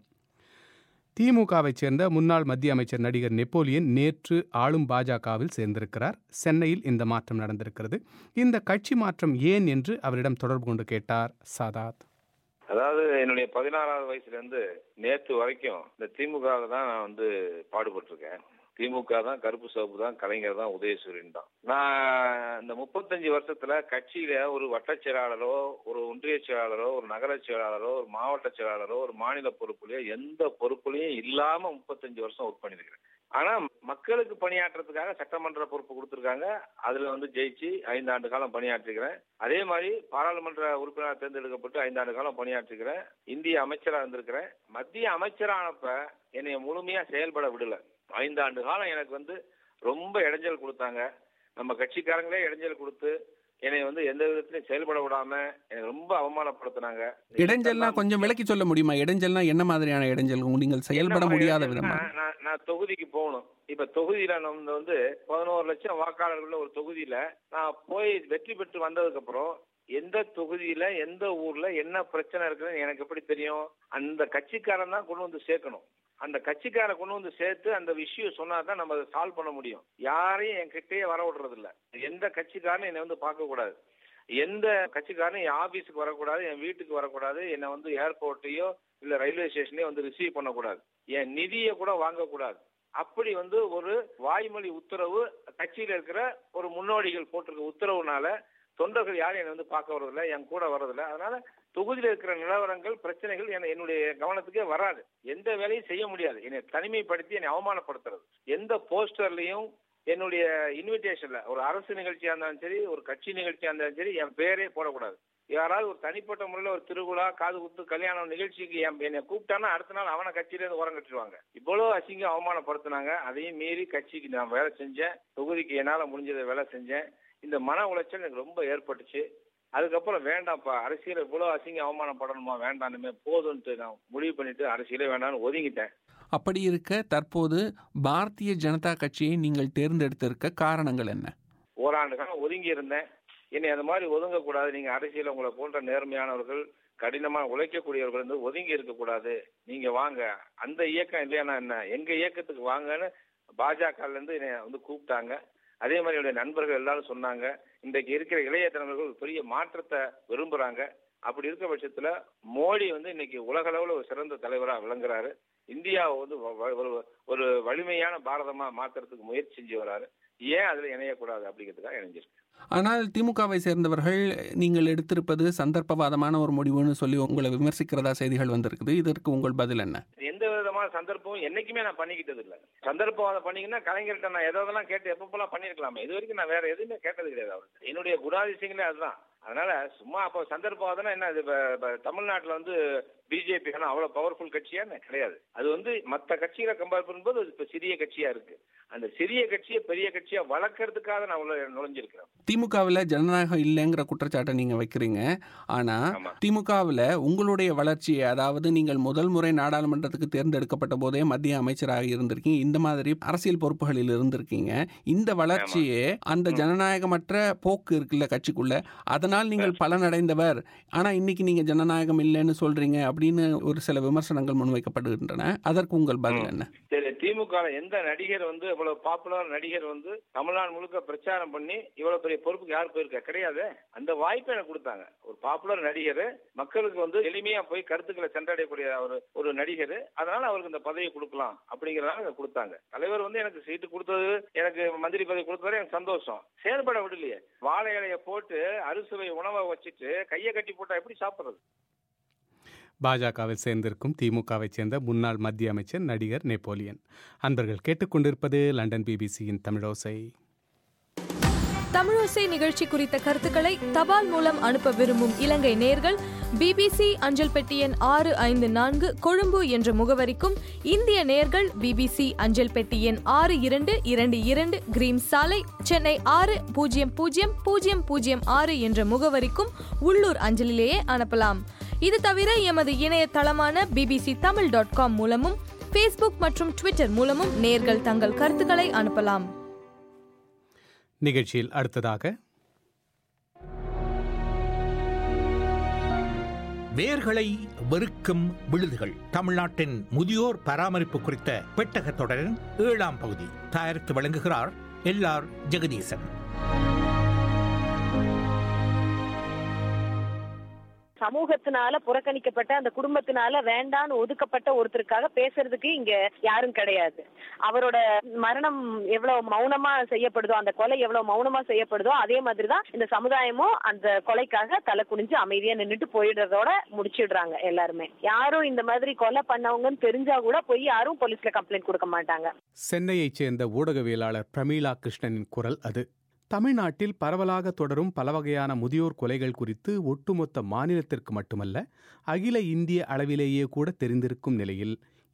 திமுகவைச் சேர்ந்த முன்னாள் மத்திய அமைச்சர் நடிகர் நெப்போலியன் நேற்று ஆளும் பாஜகவில் சேர்ந்திருக்கிறார் சென்னையில் இந்த மாற்றம் நடந்திருக்கிறது இந்த கட்சி மாற்றம் ஏன் என்று அவரிடம் தொடர்பு கொண்டு கேட்டார் சாதாத் அதாவது என்னுடைய பதினாறாவது வயசுல இருந்து நேத்து வரைக்கும் இந்த திமுக தான் நான் வந்து பாடுபட்டிருக்கேன் திமுக தான் கருப்பு சிவப்பு தான் கலைஞர் தான் உதயசூரியன் தான் நான் இந்த முப்பத்தஞ்சு வருஷத்துல கட்சியில ஒரு வட்டச் செயலாளரோ ஒரு ஒன்றிய செயலாளரோ ஒரு நகர செயலாளரோ ஒரு மாவட்ட செயலாளரோ ஒரு மாநில பொறுப்புலையோ எந்த பொறுப்புலையும் இல்லாம முப்பத்தஞ்சு வருஷம் ஒர்க் பண்ணியிருக்கிறேன் ஆனா மக்களுக்கு பணியாற்றுறதுக்காக சட்டமன்ற பொறுப்பு கொடுத்துருக்காங்க அதுல வந்து ஜெயிச்சு ஐந்தாண்டு காலம் பணியாற்றிருக்கிறேன் அதே மாதிரி பாராளுமன்ற உறுப்பினர் தேர்ந்தெடுக்கப்பட்டு ஐந்தாண்டு காலம் பணியாற்றிருக்கிறேன் இந்திய அமைச்சரா இருந்திருக்கிறேன் மத்திய அமைச்சரானப்ப என்னைய முழுமையா செயல்பட விடல ஐந்தாண்டு காலம் எனக்கு வந்து ரொம்ப இடைஞ்சல் கொடுத்தாங்க நம்ம கட்சிக்காரங்களே இடைஞ்சல் கொடுத்து என்னை வந்து எந்த விதத்திலையும் செயல்பட விடாம எனக்கு ரொம்ப அவமானப்படுத்தினாங்க இடைஞ்சல்னா கொஞ்சம் விளக்கி சொல்ல முடியுமா இடைஞ்சல்னா என்ன மாதிரியான இடைஞ்சல் நீங்கள் செயல்பட என்ன முடியாத மாதிரி விதமா நான் நான் நான் தொகுதிக்கு போகணும் இப்ப தொகுதியில நம்ம வந்து பதினோரு லட்சம் வாக்காளர்கள் ஒரு தொகுதியில நான் போய் வெற்றி பெற்று வந்ததுக்கு அப்புறம் எந்த தொகுதியில எந்த ஊர்ல என்ன பிரச்சனை இருக்குன்னு எனக்கு எப்படி தெரியும் அந்த கட்சிக்காரன் தான் கொண்டு வந்து சேர்க்கணும் அந்த கட்சிக்கார கொண்டு வந்து சேர்த்து அந்த விஷயம் சொன்னா தான் நம்ம அதை சால்வ் பண்ண முடியும் யாரையும் என் கிட்டேயே வர விடுறது இல்ல எந்த கட்சிக்காரனும் என்னை வந்து பார்க்க கூடாது எந்த கட்சிக்காரனும் என் ஆபீஸுக்கு வரக்கூடாது என் வீட்டுக்கு வரக்கூடாது என்னை வந்து ஏர்போர்ட்டையோ இல்ல ரயில்வே ஸ்டேஷனையோ வந்து ரிசீவ் பண்ணக்கூடாது என் நிதியை கூட வாங்கக்கூடாது அப்படி வந்து ஒரு வாய்மொழி உத்தரவு கட்சியில இருக்கிற ஒரு முன்னோடிகள் போட்டிருக்க உத்தரவுனால தொண்டர்கள் யாரும் என்னை வந்து பார்க்க வர்றதில்ல என் கூட வர்றதில்ல அதனால தொகுதியில் இருக்கிற நிலவரங்கள் பிரச்சனைகள் என என்னுடைய கவனத்துக்கே வராது எந்த வேலையும் செய்ய முடியாது என்னை தனிமைப்படுத்தி என்னை அவமானப்படுத்துறது எந்த போஸ்டர்லயும் என்னுடைய இன்விடேஷன்ல ஒரு அரசு நிகழ்ச்சியா இருந்தாலும் சரி ஒரு கட்சி நிகழ்ச்சியா இருந்தாலும் சரி என் பேரே போடக்கூடாது யாராவது ஒரு தனிப்பட்ட முறையில் ஒரு திருவிழா காது குத்து கல்யாணம் நிகழ்ச்சிக்கு என் என்னை கூப்பிட்டானா அடுத்த நாள் அவனை கட்சியில இருந்து உரம் கட்டிடுவாங்க இவ்வளவு அசிங்கம் அவமானப்படுத்தினாங்க அதையும் மீறி கட்சிக்கு நான் வேலை செஞ்சேன் தொகுதிக்கு என்னால முடிஞ்சதை வேலை செஞ்சேன் இந்த மன உளைச்சல் எனக்கு ரொம்ப ஏற்பட்டுச்சு அதுக்கப்புறம் வேண்டாம்ப்பா அரசியல் இவ்வளவு அசிங்கம் அவமானப்படணுமா வேண்டாம்னுமே போதும்ட்டு நான் முடிவு பண்ணிட்டு அரசியலே வேண்டாம்னு ஒதுங்கிட்டேன் அப்படி இருக்க தற்போது பாரதிய ஜனதா கட்சியை நீங்கள் தேர்ந்தெடுத்திருக்க காரணங்கள் என்ன ஓராண்டு காலம் ஒதுங்கி இருந்தேன் என்னை அந்த மாதிரி ஒதுங்கக்கூடாது நீங்க அரசியல் உங்களை போன்ற நேர்மையானவர்கள் கடினமா உழைக்கக்கூடியவர்கள் வந்து ஒதுங்கி இருக்கக்கூடாது நீங்க வாங்க அந்த இயக்கம் இல்லையானா என்ன எங்க இயக்கத்துக்கு வாங்கன்னு பாஜக இருந்து என்னை வந்து கூப்பிட்டாங்க அதே மாதிரி என்னுடைய நண்பர்கள் எல்லாரும் சொன்னாங்க இன்றைக்கு இருக்கிற இளைய தலைவர்கள் ஒரு பெரிய மாற்றத்தை விரும்புறாங்க அப்படி இருக்க பட்சத்துல மோடி வந்து இன்னைக்கு உலக அளவுல ஒரு சிறந்த தலைவரா விளங்குறாரு இந்தியாவை வந்து வ- வ- ஒரு ஒரு வலிமையான பாரதமா மாத்துறதுக்கு முயற்சி செஞ்சு வராரு ஏன் அதுல இணையக்கூடாது அப்படிங்கிறதுக்காக இணைஞ்சிருக்கு ஆனால் திமுகவை சேர்ந்தவர்கள் நீங்கள் எடுத்திருப்பது சந்தர்ப்பவாதமான ஒரு முடிவுன்னு சொல்லி உங்களை விமர்சிக்கிறதா செய்திகள் வந்திருக்குது இதற்கு உங்கள் பதில் என்ன எந்த விதமான சந்தர்ப்பமும் என்னைக்குமே நான் பண்ணிக்கிட்டது இல்ல சந்தர்ப்பம் அதை பண்ணீங்கன்னா கலைஞர்கிட்ட நான் எதெல்லாம் கேட்டு எப்பப்பெல்லாம் பண்ணிருக்கலாமே இது வரைக்கும் நான் வேற எதுவுமே கேட்டது கிடையாது அவர்கிட்ட என்னுடைய குணாதிசயங்களே அதுதான் அதனால சும்மா அப்போ சந்தர்ப்பவாதம்னா என்ன இது இப்ப- இப்ப தமிழ்நாட்டுல வந்து பிஜேபி ஆனா அவ்வளவு பவர்ஃபுல் கட்சியா என்ன? கிடையாது அது வந்து மத்த கட்சிகளை கம்பேர் பண்ணும்போது அது இப்ப சிறிய கட்சியா இருக்கு அந்த சிறிய கட்சியை பெரிய கட்சியா வளர்க்கறதுக்காக நான் உள்ள நுழைஞ்சிருக்கிறேன் திமுகவில் ஜனநாயகம் இல்லைங்கிற குற்றச்சாட்டை நீங்கள் வைக்கிறீங்க ஆனால் திமுகவில் உங்களுடைய வளர்ச்சியை அதாவது நீங்கள் முதல் முறை நாடாளுமன்றத்துக்கு தேர்ந்தெடுக்கப்பட்ட போதே மத்திய அமைச்சராக இருந்திருக்கீங்க இந்த மாதிரி அரசியல் பொறுப்புகளில் இருந்திருக்கீங்க இந்த வளர்ச்சியே அந்த ஜனநாயகமற்ற போக்கு இருக்குல்ல கட்சிக்குள்ள அதனால் நீங்கள் பலனடைந்தவர் ஆனால் இன்னைக்கு நீங்கள் ஜனநாயகம் இல்லைன்னு சொல்றீங்க அப்படின்னு ஒரு சில விமர்சனங்கள் முன்வைக்கப்படுகின்றன அதற்கு உங்கள் பதில் என்ன சரி திமுக ல எந்த நடிகர் வந்து இவ்வளவு பாப்புலர் நடிகர் வந்து தமிழ்நாடு முழுக்க பிரச்சாரம் பண்ணி இவ்வளவு பெரிய பொறுப்புக்கு யார் போயிருக்கா கிடையாது அந்த வாய்ப்பை எனக்கு கொடுத்தாங்க ஒரு பாப்புலர் நடிகர் மக்களுக்கு வந்து எளிமையா போய் கருத்துக்களை சென்றடையக்கூடிய ஒரு ஒரு நடிகர் அதனால அவருக்கு இந்த பதவியை கொடுக்கலாம் அப்படிங்கறதால எனக்கு கொடுத்தாங்க தலைவர் வந்து எனக்கு சீட்டு கொடுத்தது எனக்கு மந்திரி பதவி கொடுத்தது எனக்கு சந்தோஷம் செயல்பட விடலையே வாழை இலைய போட்டு அறுசுவை உணவை வச்சுட்டு கையை கட்டி போட்டா எப்படி சாப்பிடுறது பாஜகவில் சேர்ந்திருக்கும் திமுகவைச் சேர்ந்த முன்னாள் மத்திய அமைச்சர் நடிகர் நெப்போலியன் அன்பர்கள் கேட்டுக்கொண்டிருப்பது லண்டன் பிபிசியின் தமிழோசை தமிழோசை நிகழ்ச்சி குறித்த கருத்துக்களை தபால் மூலம் அனுப்ப விரும்பும் இலங்கை நேர்கள் பிபிசி அஞ்சல் பெட்டி எண் ஆறு ஐந்து நான்கு கொழும்பு என்ற முகவரிக்கும் இந்திய நேர்கள் பிபிசி அஞ்சல் பெட்டி எண் ஆறு இரண்டு இரண்டு இரண்டு கிரீம் சாலை சென்னை ஆறு பூஜ்ஜியம் பூஜ்ஜியம் பூஜ்ஜியம் பூஜ்ஜியம் ஆறு என்ற முகவரிக்கும் உள்ளூர் அஞ்சலிலேயே அனுப்பலாம் இது தவிர எமது இணையதளமான பிபிசி தமிழ் டாட் காம் மூலமும் ஃபேஸ்புக் மற்றும் ட்விட்டர் மூலமும் நேர்கள் தங்கள் கருத்துக்களை அனுப்பலாம் நிகழ்ச்சியில் அடுத்ததாக வேர்களை வெறுக்கும் விழுதுகள் தமிழ்நாட்டின் முதியோர் பராமரிப்பு குறித்த பெட்டகத் தொடரின் ஏழாம் பகுதி தயாரித்து வழங்குகிறார் எல்ஆர் ஜெகதீசன் சமூகத்தினால புறக்கணிக்கப்பட்ட அந்த குடும்பத்தினால வேண்டான்னு ஒதுக்கப்பட்ட ஒருத்தருக்காக பேசுறதுக்கு இங்க யாரும் கிடையாது அவரோட மரணம் எவ்வளவு மௌனமா செய்யப்படுதோ அந்த கொலை எவ்வளவு மௌனமா செய்யப்படுதோ அதே மாதிரிதான் இந்த சமுதாயமும் அந்த கொலைக்காக தலை குனிஞ்சு அமைதியா நின்னுட்டு போயிடுறதோட முடிச்சிடுறாங்க எல்லாருமே யாரும் இந்த மாதிரி கொலை பண்ணவங்கன்னு தெரிஞ்சா கூட போய் யாரும் போலீஸ்ல கம்ப்ளைண்ட் கொடுக்க மாட்டாங்க சென்னையைச் சேர்ந்த ஊடகவியலாளர் பிரமீளா கிருஷ்ணனின் குரல் அது தமிழ்நாட்டில் பரவலாக தொடரும் பல வகையான முதியோர் கொலைகள் குறித்து ஒட்டுமொத்த மாநிலத்திற்கு மட்டுமல்ல அகில இந்திய அளவிலேயே கூட தெரிந்திருக்கும் நிலையில்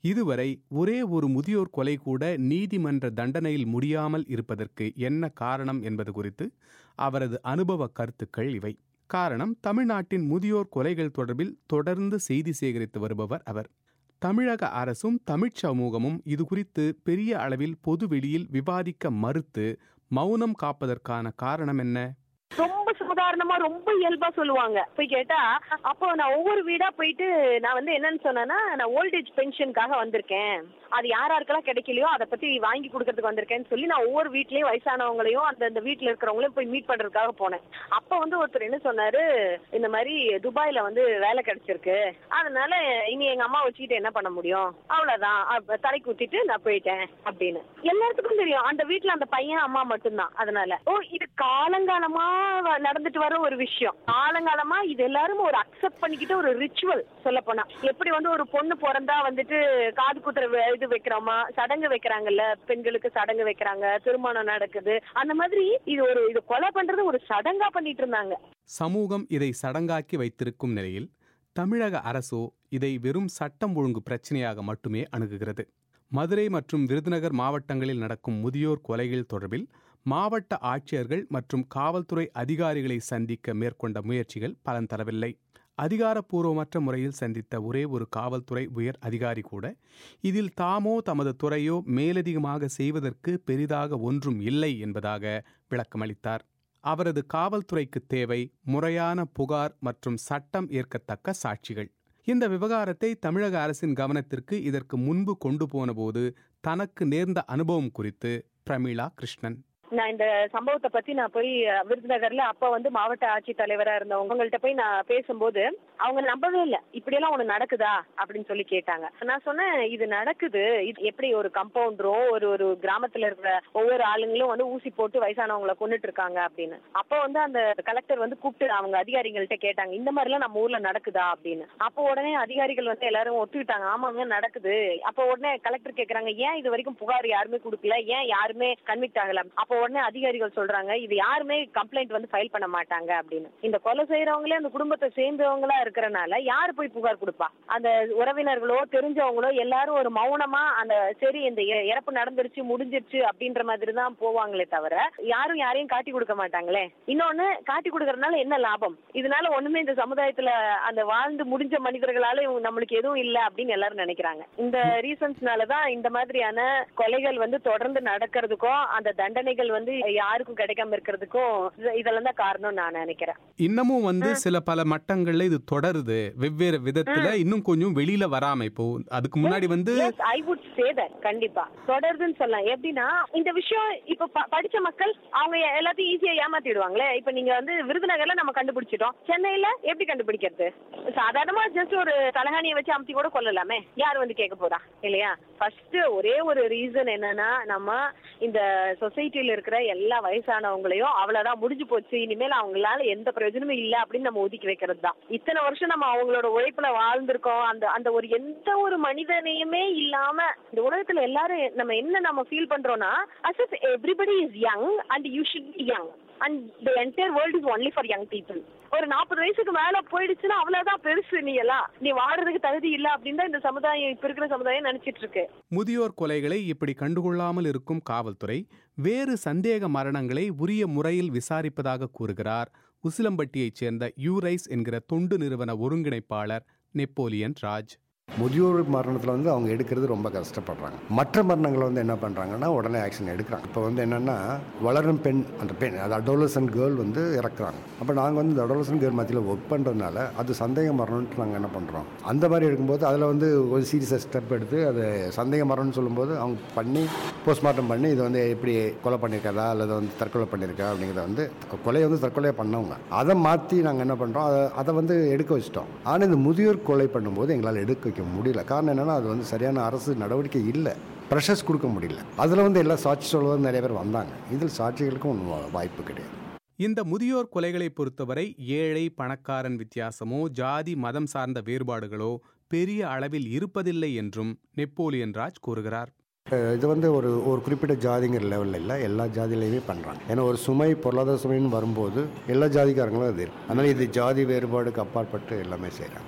இதுவரை ஒரே ஒரு முதியோர் கொலை கூட நீதிமன்ற தண்டனையில் முடியாமல் இருப்பதற்கு என்ன காரணம் என்பது குறித்து அவரது அனுபவ கருத்துக்கள் இவை காரணம் தமிழ்நாட்டின் முதியோர் கொலைகள் தொடர்பில் தொடர்ந்து செய்தி சேகரித்து வருபவர் அவர் தமிழக அரசும் தமிழ்ச் சமூகமும் இது குறித்து பெரிய அளவில் பொது வெளியில் விவாதிக்க மறுத்து மௌனம் காப்பதற்கான காரணம் என்ன ரொம்ப சாதாரணமா ரொம்ப இயல்பா சொல்லுவாங்க போய் கேட்டா அப்போ நான் ஒவ்வொரு வீடா போயிட்டு நான் வந்து என்னன்னு சொன்னேன்னா நான் ஓல்டேஜ் பென்ஷனுக்காக வந்திருக்கேன் அது யார் யாருக்கெல்லாம் கிடைக்கலையோ அதை பத்தி வாங்கி கொடுக்கறதுக்கு வந்திருக்கேன்னு சொல்லி நான் ஒவ்வொரு வீட்லயும் வயசானவங்களையும் அந்த அந்த வீட்டுல இருக்கிறவங்களையும் போய் மீட் பண்றதுக்காக போனேன் அப்ப வந்து ஒருத்தர் என்ன சொன்னாரு இந்த மாதிரி துபாயில வந்து வேலை கிடைச்சிருக்கு அதனால இனி எங்க அம்மா வச்சுக்கிட்டு என்ன பண்ண முடியும் அவ்வளவுதான் அப்ப தலை குத்திட்டு நான் போயிட்டேன் அப்படின்னு எல்லாத்துக்கும் தெரியும் அந்த வீட்டுல அந்த பையன் அம்மா மட்டும்தான் அதனால ஓ இது காலங்காலமா வ- நடந்துட்டு வர ஒரு விஷயம் காலங்காலமா இது எல்லாரும் ஒரு அக்செப்ட் பண்ணிக்கிட்ட ஒரு ரிச்சுவல் சொல்ல போனா எப்படி வந்து ஒரு பொண்ணு பிறந்தா வந்துட்டு காது குத்துற வே- இது வைக்கிறோமா சடங்கு வைக்கிறாங்கல்ல பெண்களுக்கு சடங்கு வைக்கிறாங்க திருமணம் நடக்குது அந்த மாதிரி இது ஒரு இது கொலை பண்றது ஒரு சடங்கா பண்ணிட்டு இருந்தாங்க சமூகம் இதை சடங்காக்கி வைத்திருக்கும் நிலையில் தமிழக அரசோ இதை வெறும் சட்டம் ஒழுங்கு பிரச்சனையாக மட்டுமே அணுகுகிறது மதுரை மற்றும் விருதுநகர் மாவட்டங்களில் நடக்கும் முதியோர் கொலைகள் தொடர்பில் மாவட்ட ஆட்சியர்கள் மற்றும் காவல்துறை அதிகாரிகளை சந்திக்க மேற்கொண்ட முயற்சிகள் பலன் தரவில்லை அதிகாரப்பூர்வமற்ற முறையில் சந்தித்த ஒரே ஒரு காவல்துறை உயர் அதிகாரி கூட இதில் தாமோ தமது துறையோ மேலதிகமாக செய்வதற்கு பெரிதாக ஒன்றும் இல்லை என்பதாக விளக்கமளித்தார் அவரது காவல்துறைக்கு தேவை முறையான புகார் மற்றும் சட்டம் ஏற்கத்தக்க சாட்சிகள் இந்த விவகாரத்தை தமிழக அரசின் கவனத்திற்கு இதற்கு முன்பு கொண்டு போனபோது தனக்கு நேர்ந்த அனுபவம் குறித்து பிரமீளா கிருஷ்ணன் நான் இந்த சம்பவத்தை பத்தி நான் போய் அஹ், விருதுநகர்ல அப்ப வந்து மாவட்ட ஆட்சித் தலைவரா இருந்தவங்கள்ட்ட போய் நான் பேசும்போது அவங்க நம்பவே இல்ல இப்படியெல்லாம் ஒண்ணு நடக்குதா அப்படின்னு சொல்லி கேட்டாங்க நான் சொன்னேன் இது நடக்குது இது எப்படி ஒரு கம்பவுண்டரோ ஒரு ஒரு கிராமத்துல இருக்கிற ஒவ்வொரு ஆளுங்களும் வந்து ஊசி போட்டு வயசானவங்களை கொண்டுட்டு இருக்காங்க அப்படின்னு அப்போ வந்து அந்த கலெக்டர் வந்து கூப்பிட்டு அவங்க அதிகாரிகள்ட்ட கேட்டாங்க இந்த மாதிரி எல்லாம் நம்ம ஊர்ல நடக்குதா அப்படின்னு அப்போ உடனே அதிகாரிகள் வந்து எல்லாரும் ஒத்துக்கிட்டாங்க ஆமாங்க நடக்குது அப்போ உடனே கலெக்டர் கேக்குறாங்க ஏன் இது வரைக்கும் புகார் யாருமே கொடுக்கல ஏன் யாருமே கன்விக்ட் ஆகல அப்போ உடனே அதிகாரிகள் சொல்றாங்க இது யாருமே கம்ப்ளைண்ட் வந்து ஃபைல் பண்ண மாட்டாங்க அப்படின்னு இந்த கொலை செய்யறவங்களே அந்த குடும்பத்தை சேர்ந்தவங்களா இருக்கிறனால யாரு போய் புகார் கொடுப்பா அந்த உறவினர்களோ தெரிஞ்சவங்களோ எல்லாரும் ஒரு மௌனமா அந்த சரி இந்த இ- இறப்பு நடந்துருச்சு முடிஞ்சிருச்சு அப்படின்ற மாதிரி தான் போவாங்களே தவிர யாரும் யாரையும் காட்டி கொடுக்க மாட்டாங்களே இன்னொன்னு காட்டி கொடுக்கறதுனால என்ன லாபம் இதனால ஒண்ணுமே இந்த சமுதாயத்துல அந்த வாழ்ந்து முடிஞ்ச மனிதர்களால இவங்க நம்மளுக்கு எதுவும் இல்ல அப்படின்னு எல்லாரும் நினைக்கிறாங்க இந்த ரீசன்ஸ்னால தான் இந்த மாதிரியான கொலைகள் வந்து தொடர்ந்து நடக்கிறதுக்கும் அந்த தண்டனைகள் வந்து யாருக்கும் கிடைக்காம இருக்கிறதுக்கும் இது- இதெல்லாம் தான் காரணம் நான் நினைக்கிறேன் இன்னமும் வந்து சில பல மட்டங்கள்ல இது தொடருது வெவ்வேறு விதத்துல இன்னும் கொஞ்சம் வெளியில வராம இப்போ அதுக்கு முன்னாடி வந்து ஐ வுட் சே தட் கண்டிப்பா தொடருதுன்னு சொல்லலாம் எப்படின்னா இந்த விஷயம் இப்ப ப- படிச்ச மக்கள் அவங்க எல்லாத்தையும் ஈஸியா ஏமாத்திடுவாங்களே இப்ப நீங்க வந்து விருதுநகர்ல நம்ம கண்டுபிடிச்சிட்டோம் சென்னையில எப்படி கண்டுபிடிக்கிறது சாதாரணமா ஜஸ்ட் ஒரு தலகாணியை வச்சு அமுத்தி கூட கொள்ளலாமே யார் வந்து கேட்க போறா இல்லையா ஃபர்ஸ்ட் ஒரே ஒரு ரீசன் என்னன்னா நம்ம இந்த சொசைட்டில இருக்கிற எல்லா வயசானவங்களையும் அவ்வளவுதான் முடிஞ்சு போச்சு இனிமேல் அவங்களால எந்த பிரயோஜனமும் இல்ல அப்படின்னு நம்ம ஒதுக்கி வைக்கிறது தான் இத்தனை வருஷம் நம்ம அவங்களோட உழைப்புல வாழ்ந்திருக்கோம் அந்த அந்த ஒரு எந்த ஒரு மனிதனையுமே இல்லாம இந்த உலகத்துல எல்லாரும் நம்ம என்ன நம்ம ஃபீல் பண்றோம்னா as if everybody is young and you should be young and the entire world is only for young people ஒரு நாற்பது வயசுக்கு மேல போயிடுச்சுன்னா அவ்வளவுதான் பெருசு நீ எல்லாம் நீ வாடுறதுக்கு தகுதி இல்ல அப்படின்னு தான் இந்த சமுதாயம் இப்ப இருக்கிற சமுதாயம் நினைச்சிட்டு இருக்கு முதியோர் கொலைகளை இப்படி கண்டுகொள்ளாமல் இருக்கும் காவல்துறை வேறு சந்தேக மரணங்களை உரிய முறையில் விசாரிப்பதாக கூறுகிறார் உசிலம்பட்டியைச் சேர்ந்த யூரைஸ் என்கிற தொண்டு நிறுவன ஒருங்கிணைப்பாளர் நெப்போலியன் ராஜ் முதியோர் மரணத்தில் வந்து அவங்க எடுக்கிறது ரொம்ப கஷ்டப்படுறாங்க மற்ற மரணங்களை வந்து என்ன பண்ணுறாங்கன்னா உடனே ஆக்ஷன் எடுக்கிறாங்க இப்போ வந்து என்னென்னா வளரும் பெண் அந்த பெண் அது அடோலசன் கேர்ள் வந்து இறக்குறாங்க அப்போ நாங்கள் வந்து இந்த அடோலசன் கேர்ள் மத்தியில் ஒர்க் பண்ணுறதுனால அது சந்தேக மரணம்னு நாங்கள் என்ன பண்ணுறோம் அந்த மாதிரி எடுக்கும்போது அதில் வந்து ஒரு சீரியஸாக ஸ்டெப் எடுத்து அது சந்தேக மரணம்னு சொல்லும்போது அவங்க பண்ணி போஸ்ட்மார்ட்டம் பண்ணி இது வந்து எப்படி கொலை பண்ணியிருக்காதா அல்லது வந்து தற்கொலை பண்ணியிருக்கா அப்படிங்கிறத வந்து கொலையை வந்து தற்கொலையை பண்ணவங்க அதை மாற்றி நாங்கள் என்ன பண்ணுறோம் அதை அதை வந்து எடுக்க வச்சிட்டோம் ஆனால் இந்த முதியோர் கொலை பண்ணும்போது எங்களால் எடுக்க வைக்க முடியல காரணம் என்னென்னா அது வந்து சரியான அரசு நடவடிக்கை இல்லை ப்ரெஷர்ஸ் கொடுக்க முடியல அதில் வந்து எல்லாம் சாட்சி சொல்வது நிறைய பேர் வந்தாங்க இதில் சாட்சிகளுக்கும் ஒன்றும் வாய்ப்பு கிடையாது இந்த முதியோர் கொலைகளை பொறுத்தவரை ஏழை பணக்காரன் வித்தியாசமோ ஜாதி மதம் சார்ந்த வேறுபாடுகளோ பெரிய அளவில் இருப்பதில்லை என்றும் நெப்போலியன் ராஜ் கூறுகிறார் அஹ் இது வந்து ஒரு ஒரு குறிப்பிட்ட ஜாதிங்கிற லெவலில் இல்லை எல்லா ஜாதியிலையுமே பண்ணுறாங்க ஏன்னா ஒரு சுமை பொருளாதார சுமைன்னு வரும்போது எல்லா ஜாதிக்காரங்களும் அது இருக்கு அதனால் இது ஜாதி வேறுபாடுக்கு அப்பாற்பட்டு எல்லாமே செய்கிறாங்க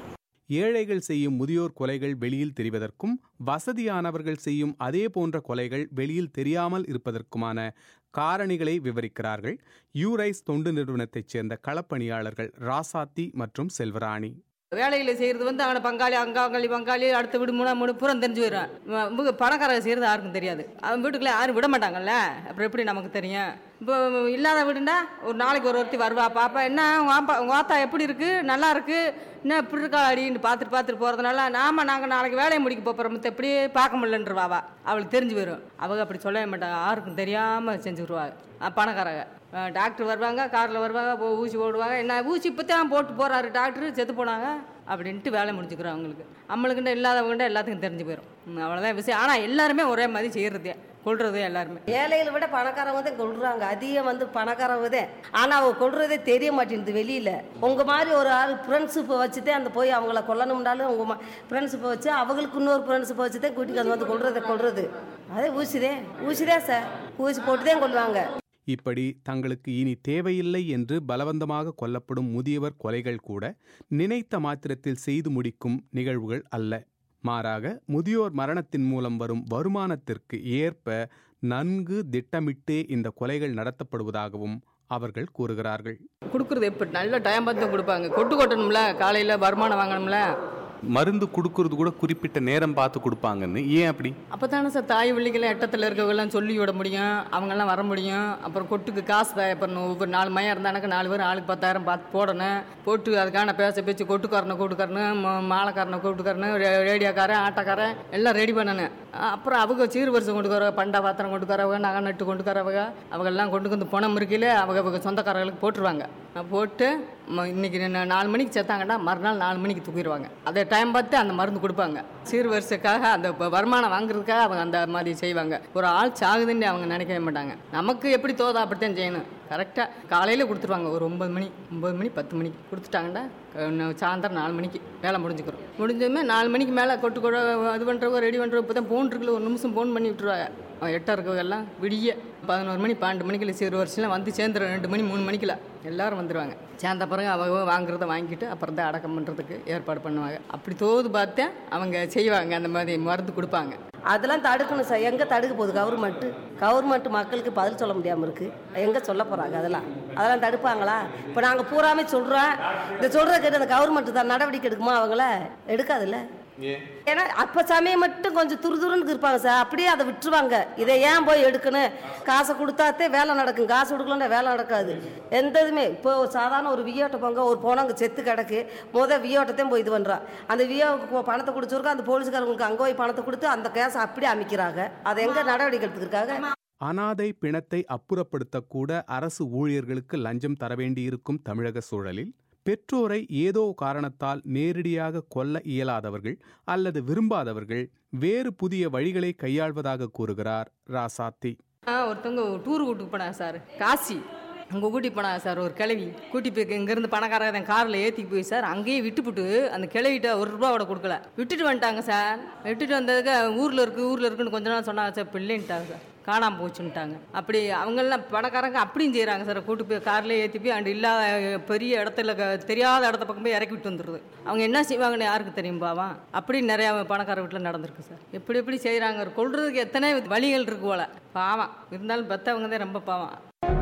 ஏழைகள் செய்யும் முதியோர் கொலைகள் வெளியில் தெரிவதற்கும் வசதியானவர்கள் செய்யும் அதே போன்ற கொலைகள் வெளியில் தெரியாமல் இருப்பதற்குமான காரணிகளை விவரிக்கிறார்கள் யூரைஸ் தொண்டு நிறுவனத்தைச் சேர்ந்த களப்பணியாளர்கள் ராசாத்தி மற்றும் செல்வராணி வேலையில செய்யறது வந்து அவனை பங்காளி அங்காளி பங்காளி அடுத்த வீடு மூணா மூணு பூரம் தெரிஞ்சு போயிடும் இவங்க பணக்காரங்க செய்யறது யாருக்கும் தெரியாது அவன் வீட்டுக்குள்ள யாரும் விட மாட்டாங்கல்ல அப்புறம் எப்படி நமக்கு தெரியும் இப்போ இல்லாத வீடுண்டா ஒரு நாளைக்கு ஒரு ஒருத்தி வருவா பாப்பா என்ன உங்க ஆப்பா உங்க ஆத்தா எப்படி இருக்கு நல்லா இருக்கு என்ன இப்படி இருக்கா அடின்னு பார்த்துட்டு பார்த்துட்டு போறதுனால நாம நாங்க நாளைக்கு வேலையை முடிக்க போறோம் எப்படி பார்க்க முடியலன்றவாவா அவளுக்கு தெரிஞ்சு போயிடும் அவங்க அப்படி சொல்லவே மாட்டாங்க யாருக்கும் தெரியாம செஞ்சு விடுவாங்க பணக்காரங்க டாக்டர் வருவாங்க காரில் வருவாங்க போ ஊசி போடுவாங்க என்ன ஊசி இப்போ தான் போட்டு போகிறாரு டாக்டர் செத்து போனாங்க அப்படின்ட்டு வேலை முடிச்சுக்கிறோம் அவங்களுக்கு நம்மளுக்குண்ட இல்லாதவங்கண்ட எல்லாத்துக்கும் தெரிஞ்சு போயிடும் அவ்வளோதான் விஷயம் ஆனால் எல்லாருமே ஒரே மாதிரி செய்கிறதே கொள்றதே எல்லாருமே ஏழைகளை விட பணக்காரவங்க தான் கொள்றாங்க அதிகம் வந்து பணக்காரவங்க தான் ஆனால் அவங்க கொள்றதே தெரிய மாட்டேங்குது வெளியில் உங்கள் மாதிரி ஒரு ஆள் ஃப்ரெண்ட்ஷிப்பை வச்சுட்டு அந்த போய் அவங்கள கொல்லணும்னாலும் உங்கள் ஃப்ரெண்ட்ஷிப்பை வச்சு அவங்களுக்கு இன்னொரு ஃப்ரெண்ட்ஷிப்பை வச்சு தான் கூட்டிட்டு வந்து கொள்றதை கொள்றது அதே ஊசிதே ஊசிதே சார் ஊசி போட்டு தான் கொள்வாங்க இப்படி தங்களுக்கு இனி தேவையில்லை என்று பலவந்தமாக கொல்லப்படும் முதியவர் கொலைகள் கூட நினைத்த மாத்திரத்தில் செய்து முடிக்கும் நிகழ்வுகள் அல்ல மாறாக முதியோர் மரணத்தின் மூலம் வரும் வருமானத்திற்கு ஏற்ப நன்கு திட்டமிட்டே இந்த கொலைகள் நடத்தப்படுவதாகவும் அவர்கள் கூறுகிறார்கள் கொடுக்குறது எப்படி நல்ல டைம் பார்த்து கொடுப்பாங்க கொட்டு கொட்டணும்ல காலையில் வருமானம் வாங்கணும்ல மருந்து கொடுக்கறது கூட குறிப்பிட்ட நேரம் பார்த்து கொடுப்பாங்கன்னு ஏன் அப்படி அப்போ தானே சார் தாய் வள்ளிக்கெல்லாம் எட்டத்தில் இருக்கவங்கெல்லாம் சொல்லி விட முடியும் அவங்கெல்லாம் வர முடியும் அப்புறம் கொட்டுக்கு காசு தேவைப்படணும் ஒவ்வொரு நாலு மையம் இருந்தானாக்கா நாலு பேர் ஆளுக்கு பத்தாயிரம் பார்த்து போடணும் போட்டு அதுக்கான பேச பேச்சு கொட்டுக்காரனை கூட்டுக்காரனு மாலைக்காரனை கூட்டுக்காரனு ரேடியோக்காரன் ஆட்டோக்காரன் எல்லாம் ரெடி பண்ணணும் அப்புறம் அவங்க சீர் வருஷம் கொண்டு வர பண்டா பாத்திரம் கொண்டு வரவங்க நகை நட்டு கொண்டு வரவங்க அவங்கெல்லாம் கொண்டு வந்து பணம் இருக்கையில் அவங்க அவங்க சொந்தக்காரர்களுக்கு போட்டுருவாங்க போட்டு இன்னைக்கு நாலு மணிக்கு செத்தாங்கன்னா மறுநாள் நாலு மணிக்கு தூக்கிடுவாங்க அதே டைம் பார்த்து அந்த மருந்து கொடுப்பாங்க சீர் வரிசைக்காக அந்த வருமானம் வாங்குறதுக்காக அவங்க அந்த மாதிரி செய்வாங்க ஒரு ஆள் சாகுதுன்னு அவங்க நினைக்கவே மாட்டாங்க நமக்கு எப்படி தோதா அப்படித்தான் செய்யணும் கரெக்டாக காலையில் கொடுத்துருவாங்க ஒரு ஒம்பது மணி ஒம்பது மணி பத்து மணிக்கு கொடுத்துட்டாங்கன்னா சாயந்தரம் நாலு மணிக்கு வேலை முடிஞ்சுக்கிறோம் முடிஞ்சதுமே நாலு மணிக்கு மேலே கொட்டு கொட இது பண்ணுறவங்க ரெடி பண்ணுறவங்க இப்போ தான் ஃபோன் இருக்குல்ல ஒரு நிமிஷம் ஃபோன் பண்ணி விட்டுருவாங்க எட்டாக இருக்கவங்க எல்லாம் விடிய பதினோரு மணி பன்னெண்டு மணிக்குள்ள சிறு வருஷம்லாம் வந்து சேர்ந்துடும் ரெண்டு மணி மூணு மணிக்குள்ள எல்லாரும் வந்துடுவாங்க சேர்ந்த பிறகு அவங்க வாங்குறத வாங்கிட்டு அப்புறம் தான் அடக்கம் பண்ணுறதுக்கு ஏற்பாடு பண்ணுவாங்க அப்படி தோது பார்த்தா அவங்க செய்வாங்க அந்த மாதிரி மருந்து கொடுப்பாங்க அதெல்லாம் தடுக்கணும் சார் எங்கே தடுக்க போகுது கவர்மெண்ட்டு கவர்மெண்ட் மக்களுக்கு பதில் சொல்ல முடியாமல் இருக்குது எங்கே சொல்ல போகிறாங்க அதெல்லாம் அதெல்லாம் தடுப்பாங்களா இப்போ நாங்கள் பூராமே சொல்கிறோம் இந்த சொல்கிறத கேட்டு அந்த கவர்மெண்ட் தான் நடவடிக்கை எடுக்குமா அவங்கள எடுக்காதுல்ல ஏன்னா அப்போ சமயம் மட்டும் கொஞ்சம் துருதுருன்னு இருப்பாங்க சார் அப்படியே அதை விட்டுருவாங்க இதை ஏன் போய் எடுக்கணும் காசை கொடுத்தாத்தே வேலை நடக்கும் காசு கொடுக்கலன்னா வேலை நடக்காது எந்த இதுவுமே இப்போ சாதாரண ஒரு வியோட்ட போங்க ஒரு போனவங்க செத்து கிடக்கு முத வியோட்டத்தையும் போய் இது பண்ணுறான் அந்த வியோவுக்கு பணத்தை கொடுத்துருக்கோம் அந்த போலீஸ்காரங்களுக்கு அங்கே போய் பணத்தை கொடுத்து அந்த கேஸை அப்படியே அமைக்கிறாங்க அதை எங்கே நடவடிக்கை எடுத்துருக்காங்க அனாதை பிணத்தை அப்புறப்படுத்தக்கூட அரசு ஊழியர்களுக்கு லஞ்சம் தர வேண்டியிருக்கும் தமிழக சூழலில் பெற்றோரை ஏதோ காரணத்தால் நேரடியாக கொல்ல இயலாதவர்கள் அல்லது விரும்பாதவர்கள் வேறு புதிய வழிகளை கையாள்வதாக கூறுகிறார் ராசாத்தி ஒருத்தவங்க டூர் கூட்டு போனாங்க சார் காசி அங்கே கூட்டி போனாங்க சார் ஒரு கிளவி கூட்டி போய் இங்கேருந்து பணக்காரன் காரில் ஏற்றி போய் சார் அங்கேயே விட்டுப்புட்டு அந்த கிளவிட்ட ஒரு ரூபாவோட கொடுக்கல விட்டுட்டு வந்துட்டாங்க சார் விட்டுட்டு வந்ததுக்கு ஊரில் இருக்குது ஊரில் இருக்குன்னு கொஞ்ச நாள் சொன்னாங்க சார் பிள்ளைன்ட்டாங்க சார் காணாமல் போச்சுன்ட்டாங்க அப்படி அவங்கெல்லாம் பணக்காரங்க அப்படியும் செய்கிறாங்க சார் கூட்டு போய் கார்லேயே ஏற்றி போய் அண்டு இல்லாத பெரிய இடத்துல தெரியாத இடத்த பக்கம் போய் இறக்கி விட்டு வந்துடுது அவங்க என்ன செய்வாங்கன்னு யாருக்கு தெரியும் பாவா அப்படி நிறையா பணக்கார வீட்டில் நடந்திருக்கு சார் எப்படி எப்படி செய்கிறாங்க கொள்றதுக்கு எத்தனை வழிகள் இருக்கு போல பாவம் இருந்தாலும் பெற்றவங்க தான் ரொம்ப பாவம்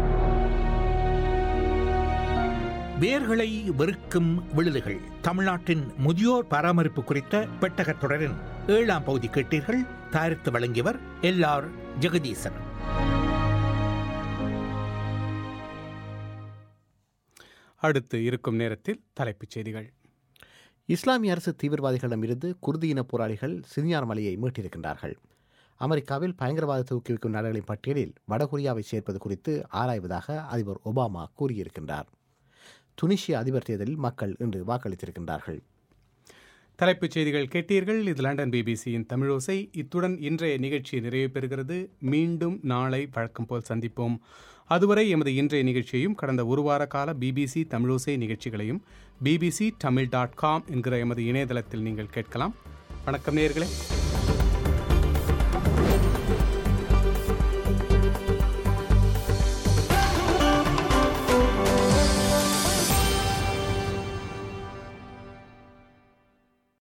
வேர்களை வெறுக்கும் விழுதுகள் தமிழ்நாட்டின் முதியோர் பராமரிப்பு குறித்த பெட்டகத்தொடரின் ஏழாம் பகுதி கேட்டீர்கள் தயாரித்து வழங்கியவர் எல் ஆர் ஜெகதீசன் அடுத்து இருக்கும் நேரத்தில் தலைப்புச் செய்திகள் இஸ்லாமிய அரசு தீவிரவாதிகளிடமிருந்து குர்தி இன போராளிகள் சினியார் மலையை மீட்டிருக்கின்றார்கள் அமெரிக்காவில் பயங்கரவாதத்தை ஊக்குவிக்கும் நாடுகளின் பட்டியலில் வடகொரியாவை சேர்ப்பது குறித்து ஆராய்வதாக அதிபர் ஒபாமா கூறியிருக்கின்றார் துனிஷிய அதிபர் தேர்தலில் மக்கள் இன்று வாக்களித்திருக்கின்றார்கள் தலைப்புச் செய்திகள் கேட்டீர்கள் இது லண்டன் பிபிசியின் தமிழோசை இத்துடன் இன்றைய நிகழ்ச்சி நிறைவு பெறுகிறது மீண்டும் நாளை வழக்கம் போல் சந்திப்போம் அதுவரை எமது இன்றைய நிகழ்ச்சியையும் கடந்த ஒரு வார கால பிபிசி தமிழோசை நிகழ்ச்சிகளையும் பிபிசி தமிழ் டாட் காம் என்கிற எமது இணையதளத்தில் நீங்கள் கேட்கலாம் வணக்கம் நேர்களே